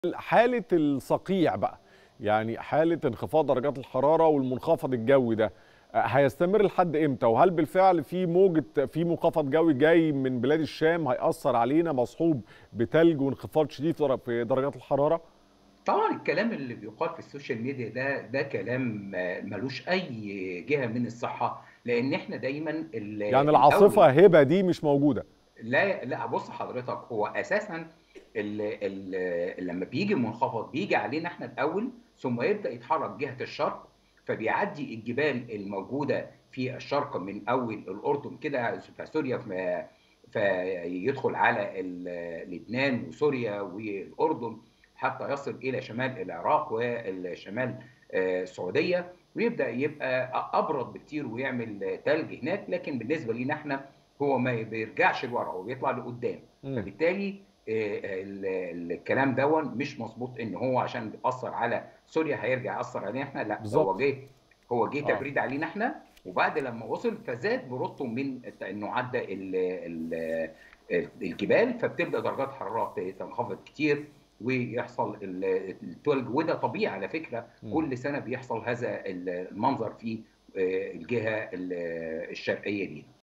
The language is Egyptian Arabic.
حالة الصقيع بقى يعني حالة انخفاض درجات الحرارة والمنخفض الجوي ده هيستمر لحد امتى وهل بالفعل في موجة في منخفض جوي جاي من بلاد الشام هيأثر علينا مصحوب بتلج وانخفاض شديد في درجات الحرارة؟ طبعا الكلام اللي بيقال في السوشيال ميديا ده ده كلام ملوش اي جهة من الصحة لان احنا دايما يعني العاصفة هبة دي مش موجودة لا لا بص حضرتك هو اساسا ال ال لما بيجي المنخفض بيجي علينا احنا الاول ثم يبدا يتحرك جهه الشرق فبيعدي الجبال الموجوده في الشرق من اول الاردن كده فسوريا فيدخل على لبنان وسوريا والاردن حتى يصل الى شمال العراق والشمال السعوديه ويبدا يبقى ابرد بكتير ويعمل ثلج هناك لكن بالنسبه لينا احنا هو ما بيرجعش لورا هو بيطلع لقدام فبالتالي الكلام دون مش مظبوط ان هو عشان بيأثر على سوريا هيرجع يأثر علينا احنا لا بالزبط. هو جه هو جه تبريد آه. علينا احنا وبعد لما وصل فزاد برودته من انه عدى الجبال فبتبدا درجات الحراره تنخفض كتير ويحصل الثلج وده طبيعي على فكره م. كل سنه بيحصل هذا المنظر في الجهه الشرقيه دي